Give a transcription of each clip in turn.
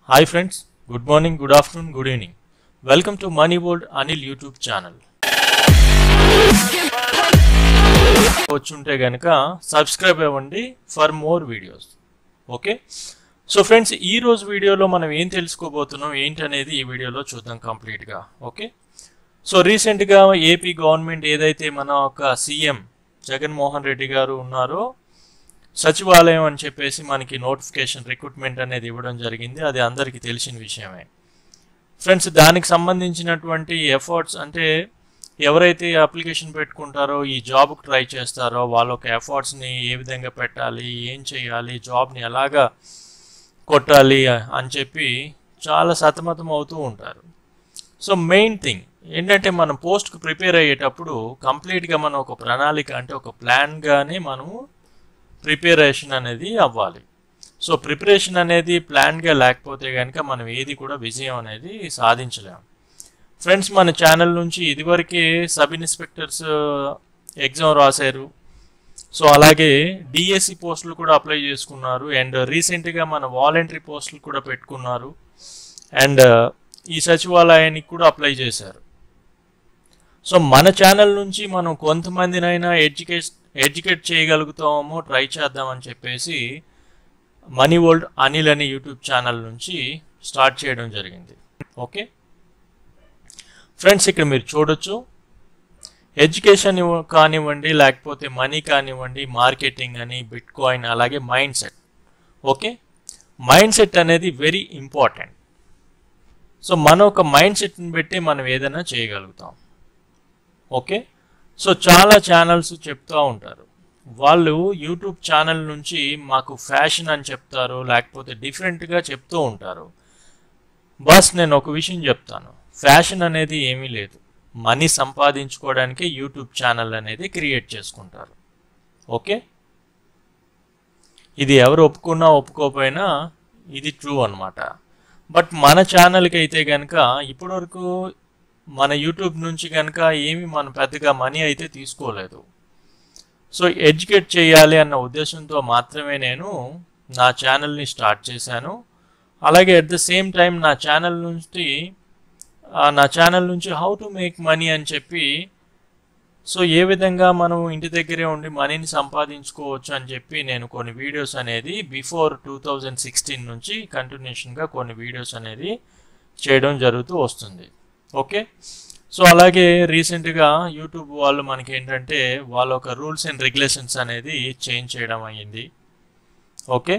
hi friends good morning good afternoon good evening welcome to money world Anil YouTube channel వచ్చుంటే కనుక subscribe అవ్వండి for more videos okay so friends ఈ రోజు వీడియోలో మనం ఏం తెలుసుకోబోతున్నాం ఏంటనేది ఈ వీడియోలో చూద్దాం కంప్లీట్గా ఓకే సో రీసెంట్గా ఏపీ గవర్నమెంట్ ఏదైతే మన ఒక సీఎం జగన్మోహన్ రెడ్డి గారు ఉన్నారో సచివాలయం అని చెప్పేసి మనకి నోటిఫికేషన్ రిక్రూట్మెంట్ అనేది ఇవ్వడం జరిగింది అది అందరికీ తెలిసిన విషయమే ఫ్రెండ్స్ దానికి సంబంధించినటువంటి ఎఫర్ట్స్ అంటే ఎవరైతే అప్లికేషన్ పెట్టుకుంటారో ఈ జాబ్కి ట్రై చేస్తారో వాళ్ళ ఒక ఎఫర్ట్స్ని ఏ విధంగా పెట్టాలి ఏం చేయాలి జాబ్ని ఎలాగా కొట్టాలి అని చెప్పి చాలా సతమతం అవుతూ ఉంటారు సో మెయిన్ థింగ్ ఏంటంటే మనం పోస్ట్కి ప్రిపేర్ అయ్యేటప్పుడు కంప్లీట్గా మనం ఒక ప్రణాళిక అంటే ఒక ప్లాన్గానే మనము ప్రిపరేషన్ అనేది అవ్వాలి సో ప్రిపరేషన్ అనేది ప్లాన్గా లేకపోతే కనుక మనం ఏది కూడా విజయం అనేది సాధించలేము ఫ్రెండ్స్ మన ఛానల్ నుంచి ఇదివరకే సబ్ ఇన్స్పెక్టర్స్ ఎగ్జామ్ రాశారు సో అలాగే డిఎస్సి పోస్టులు కూడా అప్లై చేసుకున్నారు అండ్ రీసెంట్గా మన వాలంటరీ పోస్టులు కూడా పెట్టుకున్నారు అండ్ ఈ సచివాలయానికి కూడా అప్లై చేశారు సో మన ఛానల్ నుంచి మనం కొంతమందినైనా ఎడ్యుకేట్ ఎడ్యుకేట్ చేయగలుగుతామో ట్రై చేద్దామని చెప్పేసి మనీ వరల్డ్ అనిల్ అనే యూట్యూబ్ ఛానల్ నుంచి స్టార్ట్ చేయడం జరిగింది ఓకే ఫ్రెండ్స్ ఇక్కడ మీరు చూడొచ్చు ఎడ్యుకేషన్ ఇవ్వ- కానివ్వండి లేకపోతే మనీ కానివ్వండి మార్కెటింగ్ అని బిట్ కాయిన్ అలాగే mindset okay mindset అనేది వెరీ ఇంపార్టెంట్ సో మన ఒక మైండ్ సెట్ని బట్టి మనం ఏదైనా చేయగలుగుతాం ఓకే సో చాలా ఛానల్స్ చెప్తూ ఉంటారు వాళ్ళు యూట్యూబ్ ఛానల్ నుంచి మాకు ఫ్యాషన్ అని చెప్తారు లేకపోతే డిఫరెంట్గా చెప్తూ ఉంటారు బస్ నేను ఒక విషయం చెప్తాను ఫ్యాషన్ అనేది ఏమీ లేదు మనీ సంపాదించుకోవడానికి యూట్యూబ్ ఛానల్ అనేది క్రియేట్ చేసుకుంటారు ఓకే ఇది ఎవరు ఒప్పుకున్నా ఒప్పుకోకపోయినా ఇది ట్రూ అన్నమాట బట్ మన ఛానల్కి అయితే కనుక ఇప్పటివరకు మన యూట్యూబ్ నుంచి కనుక ఏమి మనం పెద్దగా మనీ అయితే తీసుకోలేదు సో ఎడ్యుకేట్ చేయాలి అన్న ఉద్దేశంతో మాత్రమే నేను నా ఛానల్ని స్టార్ట్ చేశాను అలాగే అట్ ద సేమ్ టైం నా ఛానల్ నుంచి ఆ, నా ఛానల్ నుంచి హౌ టు మేక్ మనీ అని చెప్పి సో ఏ విధంగా మనం ఇంటి దగ్గరే ఉండి మనీని సంపాదించుకోవచ్చు అని చెప్పి నేను కొన్ని వీడియోస్ అనేది బిఫోర్ టూ థౌజండ్ సిక్స్టీన్ నుంచి కంటిన్యూషన్గా కొన్ని వీడియోస్ అనేది చేయడం జరుగుతూ వస్తుంది ఓకే సో అలాగే రీసెంట్గా యూట్యూబ్ వాళ్ళు మనకి ఏంటంటే వాళ్ళ ఒక రూల్స్ అండ్ రెగ్యులేషన్స్ అనేది చేంజ్ చేయడం అయ్యింది ఓకే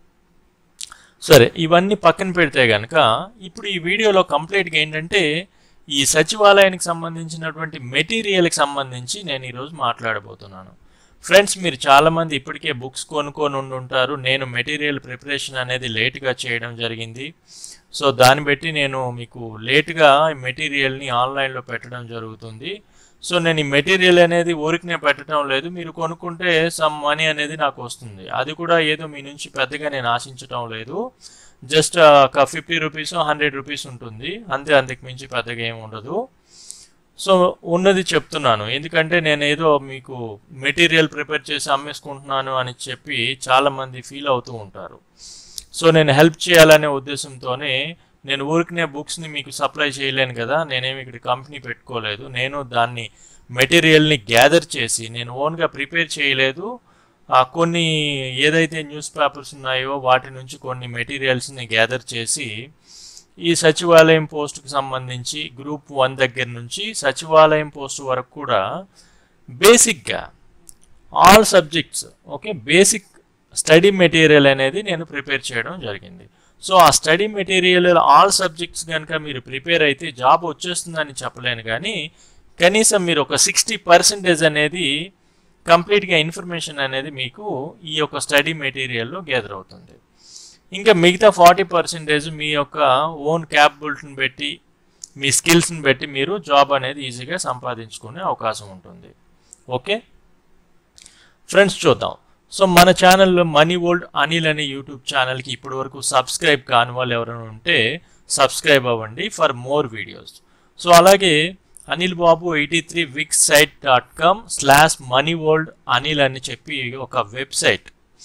సరే ఇవన్నీ పక్కన పెడితే కనుక ఇప్పుడు ఈ వీడియోలో కంప్లీట్గా ఏంటంటే ఈ సచివాలయానికి సంబంధించినటువంటి మెటీరియల్కి సంబంధించి నేను ఈరోజు మాట్లాడబోతున్నాను ఫ్రెండ్స్ మీరు చాలామంది ఇప్పటికే బుక్స్ కొనుక్కొని ఉండి ఉంటారు నేను మెటీరియల్ ప్రిపరేషన్ అనేది లేట్గా చేయడం జరిగింది సో దాన్ని బట్టి నేను మీకు లేట్గా మెటీరియల్ని ఆన్లైన్లో పెట్టడం జరుగుతుంది సో నేను ఈ మెటీరియల్ అనేది ఊరికనే పెట్టడం లేదు మీరు కొనుక్కుంటే సమ్ మనీ అనేది నాకు వస్తుంది అది కూడా ఏదో మీ నుంచి పెద్దగా నేను ఆశించడం లేదు జస్ట్ ఒక ఫిఫ్టీ రూపీస్ హండ్రెడ్ రూపీస్ ఉంటుంది అంతే అంతకు మించి పెద్దగా ఏమి ఉండదు సో ఉన్నది చెప్తున్నాను ఎందుకంటే నేను ఏదో మీకు మెటీరియల్ ప్రిపేర్ చేసి అమ్మేసుకుంటున్నాను అని చెప్పి చాలామంది ఫీల్ అవుతూ ఉంటారు సో నేను హెల్ప్ చేయాలనే ఉద్దేశంతోనే నేను ఊరికనే బుక్స్ని మీకు సప్లై చేయలేను కదా నేనేమి ఇక్కడ కంపెనీ పెట్టుకోలేదు నేను దాన్ని మెటీరియల్ని గ్యాదర్ చేసి నేను ఓన్గా ప్రిపేర్ చేయలేదు ఆ కొన్ని ఏదైతే న్యూస్ పేపర్స్ ఉన్నాయో వాటి నుంచి కొన్ని మెటీరియల్స్ని గ్యాదర్ చేసి ఈ సచివాలయం పోస్టుకు సంబంధించి గ్రూప్ వన్ దగ్గర నుంచి సచివాలయం పోస్ట్ వరకు కూడా బేసిక్గా all subjects okay basic study material అనేది నేను ప్రిపేర్ చేయడం జరిగింది సో ఆ స్టడీ మెటీరియల్ ఆల్ సబ్జెక్ట్స్ కనుక మీరు ప్రిపేర్ అయితే జాబ్ వచ్చేస్తుందని చెప్పలేను కానీ కనీసం మీరు ఒక సిక్స్టీ పర్సెంటేజ్ అనేది కంప్లీట్గా ఇన్ఫర్మేషన్ అనేది మీకు ఈ యొక్క స్టడీ మెటీరియల్లో గ్యాదర్ అవుతుంది ఇంకా మిగతా ఫార్టీ పర్సెంటేజ్ మీ యొక్క ఓన్ క్యాపబిలిటీని బట్టి మీ స్కిల్స్ని బట్టి మీరు జాబ్ అనేది ఈజీగా సంపాదించుకునే అవకాశం ఉంటుంది ఓకే ఫ్రెండ్స్ చూద్దాం సో మన ఛానల్లో మనీ వరల్డ్ అనిల్ అనే యూట్యూబ్ ఛానల్కి ఇప్పటి వరకు సబ్స్క్రైబ్ కాని వాళ్ళు ఎవరైనా ఉంటే సబ్స్క్రైబ్ అవ్వండి ఫర్ మోర్ వీడియోస్ సో అలాగే Anil Babu eighty three Wix site dot com slash money world Anil అని చెప్పి ఒక వెబ్సైట్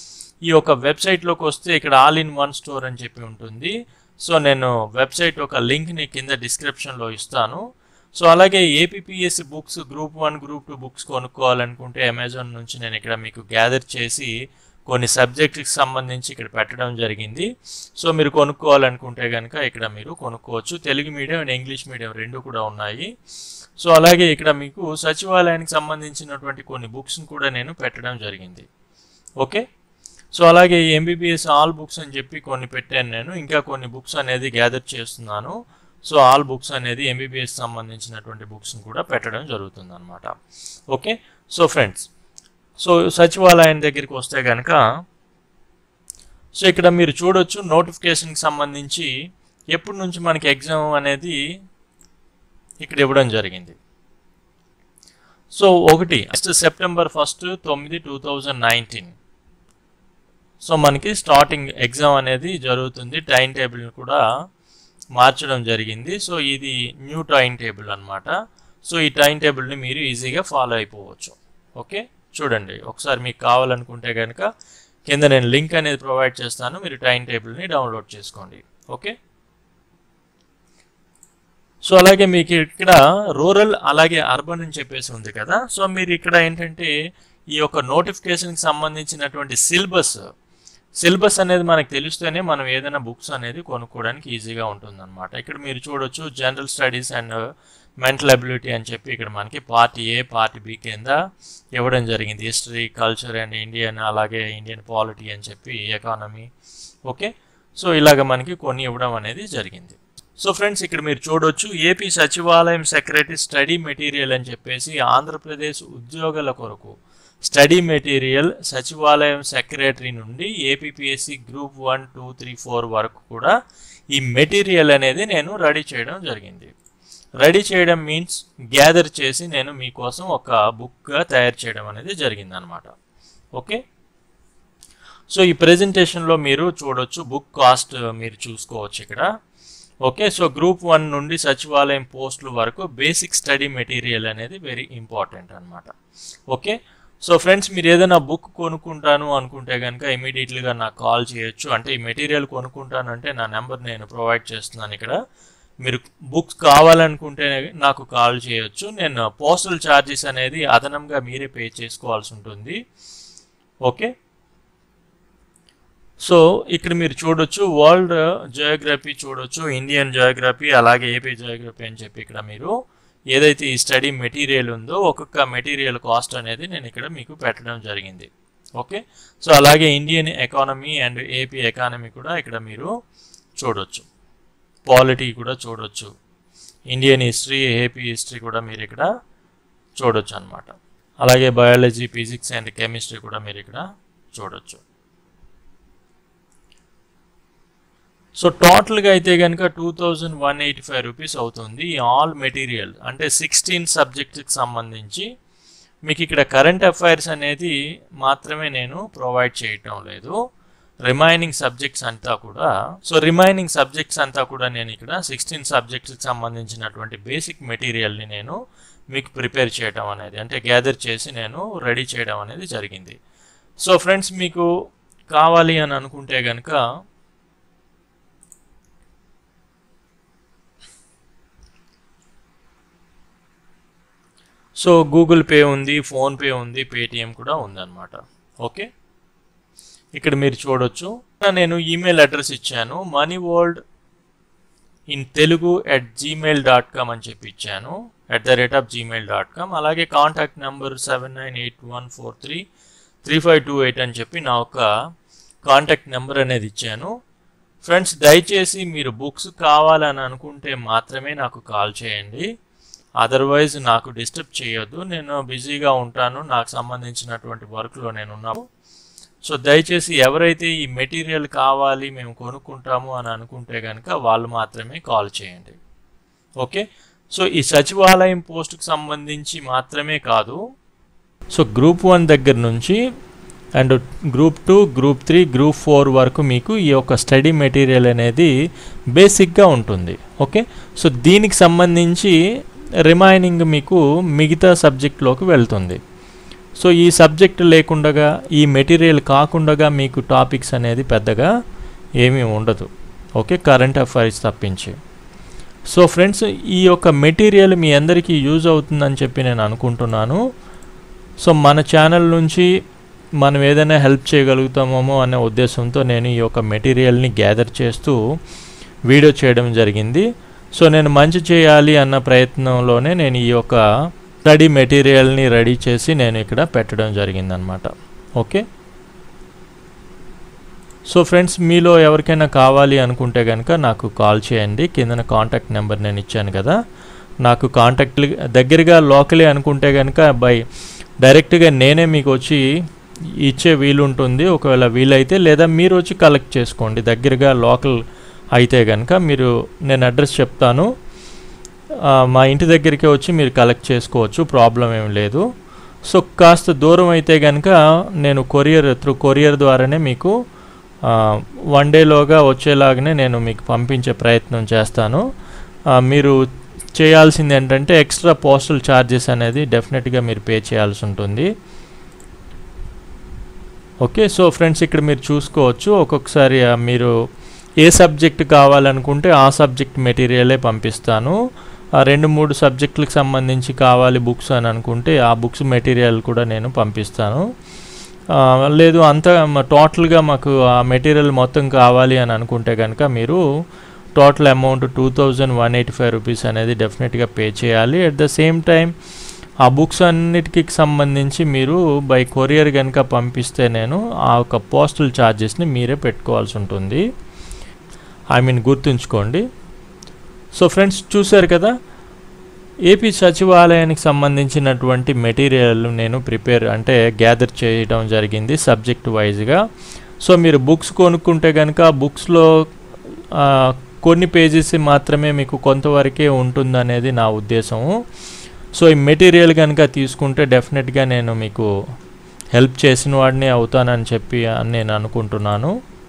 ఈ యొక్క వెబ్సైట్లోకి వస్తే ఇక్కడ ఆల్ ఇన్ వన్ స్టోర్ అని చెప్పి ఉంటుంది సో నేను వెబ్సైట్ ఒక లింక్ని కింద డిస్క్రిప్షన్లో ఇస్తాను సో అలాగే APSC books group one group two books కొనుక్కోవాలనుకుంటే అమెజాన్ నుంచి నేను ఇక్కడ మీకు గ్యాదర్ చేసి కొన్ని సబ్జెక్ట్కి సంబంధించి ఇక్కడ పెట్టడం జరిగింది సో మీరు కొనుక్కోవాలనుకుంటే కనుక ఇక్కడ మీరు కొనుక్కోవచ్చు Telugu medium and English medium రెండు కూడా ఉన్నాయి సో అలాగే ఇక్కడ మీకు సచివాలయానికి సంబంధించినటువంటి కొన్ని బుక్స్ని కూడా నేను పెట్టడం జరిగింది ఓకే సో అలాగే ఎంబీబీఎస్ ఆల్ బుక్స్ అని చెప్పి కొన్ని పెట్టాను నేను ఇంకా కొన్ని బుక్స్ అనేది గ్యాదర్ చేస్తున్నాను సో ఆల్ బుక్స్ అనేది ఎంబీబీఎస్ సంబంధించినటువంటి బుక్స్ని కూడా పెట్టడం జరుగుతుంది అనమాట ఓకే సో ఫ్రెండ్స్ సో సచివాలయం దగ్గరికి వస్తే కనుక సో ఇక్కడ మీరు చూడొచ్చు నోటిఫికేషన్కి సంబంధించి ఎప్పటి నుంచి మనకి ఎగ్జామ్ అనేది ఇక్కడ ఇవ్వడం జరిగింది సో ఒకటి నెక్స్ట్ సెప్టెంబర్ ఫస్ట్ తొమ్మిది టూ థౌజండ్ నైన్టీన్ సో మనకి స్టార్టింగ్ ఎగ్జామ్ అనేది జరుగుతుంది టైం టేబుల్ కూడా మార్చడం జరిగింది సో ఇది న్యూ టైం టేబుల్ అనమాట సో ఈ టైం టేబుల్ని మీరు ఈజీగా ఫాలో అయిపోవచ్చు ఓకే చూడండి ఒకసారి మీకు కావాలనుకుంటే కనుక కింద నేను లింక్ అనేది ప్రొవైడ్ చేస్తాను మీరు టైం టేబుల్ని డౌన్లోడ్ చేసుకోండి ఓకే సో అలాగే మీకు ఇక్కడ రూరల్ అలాగే అర్బన్ అని చెప్పేసి ఉంది కదా సో మీరు ఇక్కడ ఏంటంటే ఈ యొక్క నోటిఫికేషన్కి సంబంధించినటువంటి సిలబస్ సిలబస్ అనేది మనకు తెలిస్తేనే మనం ఏదైనా బుక్స్ అనేది కొనుక్కోవడానికి ఈజీగా ఉంటుందన్నమాట ఇక్కడ మీరు చూడొచ్చు general studies and mental ability అని చెప్పి ఇక్కడ మనకి పార్ట్ ఏ పార్ట్ బి కింద ఇవ్వడం జరిగింది హిస్టరీ కల్చర్ అండ్ ఇండియన్ అలాగే ఇండియన్ పాలిటీ అని చెప్పి ఎకానమీ ఓకే సో ఇలాగ మనకి కొన్ని ఇవ్వడం అనేది జరిగింది సో ఫ్రెండ్స్ ఇక్కడ మీరు చూడొచ్చు ఏపీ సచివాలయం సెక్రటరీ స్టడీ మెటీరియల్ అని చెప్పేసి ఆంధ్రప్రదేశ్ ఉద్యోగుల కొరకు స్టడీ మెటీరియల్ సచివాలయం సెక్రటరీ నుండి APSC group one two three four వరకు కూడా ఈ మెటీరియల్ అనేది నేను రెడీ చేయడం జరిగింది రెడీ చేయడం మీన్స్ గ్యాదర్ చేసి నేను మీకోసం ఒక బుక్గా తయారు చేయడం అనేది జరిగింది అనమాట ఓకే సో ఈ ప్రెజెంటేషన్లో మీరు చూడొచ్చు బుక్ కాస్ట్ మీరు చూసుకోవచ్చు ఇక్కడ ఓకే సో గ్రూప్ వన్ నుండి సచివాలయం పోస్టుల వరకు బేసిక్ స్టడీ మెటీరియల్ అనేది వెరీ ఇంపార్టెంట్ అనమాట ఓకే సో ఫ్రెండ్స్ మీరు ఏదైనా బుక్ కొనుక్కుంటాను అనుకుంటే కనుక ఇమీడియట్లీగా నాకు కాల్ చేయొచ్చు అంటే ఈ మెటీరియల్ కొనుక్కుంటానంటే నా నెంబర్ నేను ప్రొవైడ్ చేస్తున్నాను ఇక్కడ మీరు బుక్స్ కావాలనుకుంటే నాకు కాల్ చేయొచ్చు నేను పోస్టల్ ఛార్జెస్ అనేది అదనంగా మీరే పే చేసుకోవాల్సి ఉంటుంది ఓకే సో ఇక్కడ మీరు చూడొచ్చు వరల్డ్ జియోగ్రఫీ చూడొచ్చు ఇండియన్ జియోగ్రఫీ అలాగే ఏపీ జియోగ్రఫీ అని చెప్పి ఇక్కడ మీరు ఏదైతే ఈ స్టడీ మెటీరియల్ ఉందో ఒక్కొక్క మెటీరియల్ కాస్ట్ అనేది నేను ఇక్కడ మీకు పెట్టడం జరిగింది ఓకే సో అలాగే Indian economy and AP economy కూడా ఇక్కడ మీరు చూడొచ్చు పాలిటీ కూడా చూడొచ్చు ఇండియన్ హిస్టరీ ఏపీ హిస్టరీ కూడా మీరు ఇక్కడ చూడొచ్చు అనమాట అలాగే బయాలజీ ఫిజిక్స్ అండ్ కెమిస్ట్రీ కూడా మీరు ఇక్కడ చూడొచ్చు సో టోటల్గా అయితే కనుక two thousand one eighty five rupees అవుతుంది ఈ ఆల్ మెటీరియల్ అంటే సిక్స్టీన్ సబ్జెక్ట్స్కి సంబంధించి మీకు ఇక్కడ కరెంట్ అఫైర్స్ అనేది మాత్రమే నేను ప్రొవైడ్ చేయటం లేదు రిమైనింగ్ సబ్జెక్ట్స్ అంతా కూడా సో రిమైనింగ్ సబ్జెక్ట్స్ అంతా కూడా నేను ఇక్కడ సిక్స్టీన్ సబ్జెక్ట్స్కి సంబంధించినటువంటి బేసిక్ మెటీరియల్ని నేను మీకు ప్రిపేర్ చేయడం అనేది అంటే గ్యాదర్ చేసి నేను రెడీ చేయడం అనేది జరిగింది సో ఫ్రెండ్స్ మీకు కావాలి అని అనుకుంటే కనుక సో గూగుల్ పే ఉంది ఫోన్పే ఉంది పేటిఎం కూడా ఉందన్నమాట ఓకే ఇక్కడ మీరు చూడొచ్చు నేను ఈమెయిల్ అడ్రస్ ఇచ్చాను money world in Telugu at Gmail dot com అని చెప్పి ఇచ్చాను at the rate of Gmail dot com అలాగే contact number seven nine eight one four three three five two eight అని చెప్పి నా ఒక కాంటాక్ట్ నెంబర్ అనేది ఇచ్చాను ఫ్రెండ్స్ దయచేసి మీరు బుక్స్ కావాలని అనుకుంటే మాత్రమే నాకు కాల్ చేయండి అదర్వైజ్ నాకు డిస్టర్బ్ చేయొద్దు నేను బిజీగా ఉంటాను నాకు సంబంధించినటువంటి వర్క్లో నేను ఉన్నాను సో దయచేసి ఎవరైతే ఈ మెటీరియల్ కావాలి మేము కొనుక్కుంటాము అని అనుకుంటే కనుక వాళ్ళు మాత్రమే కాల్ చేయండి ఓకే సో ఈ సచివాలయం పోస్ట్కి సంబంధించి మాత్రమే కాదు సో గ్రూప్ వన్ దగ్గర నుంచి and group two group three group four వరకు మీకు ఈ యొక్క స్టడీ మెటీరియల్ అనేది బేసిక్గా ఉంటుంది ఓకే సో దీనికి సంబంధించి రిమైనింగ్ మీకు మిగతా సబ్జెక్ట్లోకి వెళ్తుంది సో ఈ సబ్జెక్ట్ లేకుండా ఈ మెటీరియల్ కాకుండా మీకు టాపిక్స్ అనేది పెద్దగా ఏమీ ఉండదు ఓకే కరెంట్ అఫైర్స్ తప్పించి సో ఫ్రెండ్స్ ఈ యొక్క మెటీరియల్ మీ అందరికీ యూజ్ అవుతుందని చెప్పి నేను అనుకుంటున్నాను సో మన ఛానల్ నుంచి మనం ఏదైనా హెల్ప్ చేయగలుగుతామేమో అనే ఉద్దేశంతో నేను ఈ యొక్క మెటీరియల్ని గ్యాదర్ చేస్తూ వీడియో చేయడం జరిగింది సో నేను మంచి చేయాలి అన్న ప్రయత్నంలోనే నేను ఈ యొక్క స్టడీ మెటీరియల్ని రెడీ చేసి నేను ఇక్కడ పెట్టడం జరిగిందనమాట ఓకే సో ఫ్రెండ్స్ మీలో ఎవరికైనా కావాలి అనుకుంటే కనుక నాకు కాల్ చేయండి కిందన కాంటాక్ట్ నెంబర్ నేను ఇచ్చాను కదా నాకు కాంటాక్ట్ దగ్గరగా లోకలే అనుకుంటే కనుక బై డైరెక్ట్గా నేనే మీకు వచ్చి ఇచ్చే వీలు ఉంటుంది ఒకవేళ వీలైతే లేదా మీరు వచ్చి కలెక్ట్ చేసుకోండి దగ్గరగా లోకల్ అయితే కనుక మీరు నేను అడ్రస్ చెప్తాను ఆ, మా ఇంటి దగ్గరికి వచ్చి మీరు కలెక్ట్ చేసుకోవచ్చు ప్రాబ్లం ఏం లేదు సో కాస్త దూరం అయితే కనుక నేను కొరియర్ త్రూ కొరియర్ ద్వారానే మీకు వన్ డేలోగా వచ్చేలాగానే నేను మీకు పంపించే ప్రయత్నం చేస్తాను ఆ, మీరు చేయాల్సింది ఏంటంటే ఎక్స్ట్రా పోస్టల్ ఛార్జెస్ అనేది డెఫినెట్గా మీరు పే చేయాల్సి ఉంటుంది ఓకే సో ఫ్రెండ్స్ ఇక్కడ మీరు చూసుకోవచ్చు ఒక్కొక్కసారి ఆ, మీరు ఏ సబ్జెక్ట్ కావాలనుకుంటే ఆ సబ్జెక్ట్ మెటీరియలే పంపిస్తాను ఆ రెండు మూడు సబ్జెక్టులకు సంబంధించి కావాలి బుక్స్ అని అనుకుంటే ఆ బుక్స్ మెటీరియల్ కూడా నేను పంపిస్తాను ఆ, లేదు అంత టోటల్గా మాకు ఆ మెటీరియల్ మొత్తం కావాలి అని అనుకుంటే కనుక మీరు total amount two thousand one eighty five rupees అనేది డెఫినెట్గా పే చేయాలి అట్ ద సేమ్ టైం ఆ బుక్స్ అన్నిటికి సంబంధించి మీరు బై కొరియర్ కనుక పంపిస్తే నేను ఆ యొక్క పోస్టల్ ఛార్జెస్ని మీరే పెట్టుకోవాల్సి ఉంటుంది ఐ మీన్ గుర్తుంచుకోండి సో ఫ్రెండ్స్ చూశారు కదా ఏపీ సచివాలయానికి సంబంధించినటువంటి మెటీరియల్ నేను ప్రిపేర్ అంటే గ్యాదర్ చేయడం జరిగింది సబ్జెక్ట్ వైజ్గా సో మీరు బుక్స్ కొనుక్కుంటే కనుక బుక్స్లో కొన్ని పేజెస్ మాత్రమే మీకు కొంతవరకే ఉంటుందనేది నా ఉద్దేశము సో ఈ మెటీరియల్ కనుక తీసుకుంటే డెఫినెట్గా నేను మీకు హెల్ప్ చేసిన వాడిని అవుతానని చెప్పి అని నేను అనుకుంటున్నాను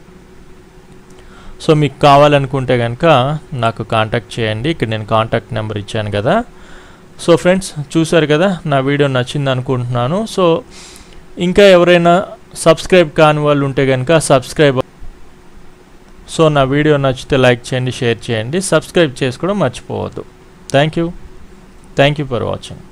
సో మీకు కావాలనుకుంటే కనుక నాకు కాంటాక్ట్ చేయండి ఇక్కడ నేను కాంటాక్ట్ నెంబర్ ఇచ్చాను కదా సో ఫ్రెండ్స్ చూసారు కదా నా వీడియో నచ్చింది అనుకుంటున్నాను సో ఇంకా ఎవరైనా సబ్స్క్రైబ్ కాని వాళ్ళు ఉంటే కనుక సబ్స్క్రైబ్ సో నా వీడియో నచ్చితే లైక్ చేయండి షేర్ చేయండి సబ్స్క్రైబ్ చేసుకోవడం మర్చిపోవద్దు thank you thank you for watching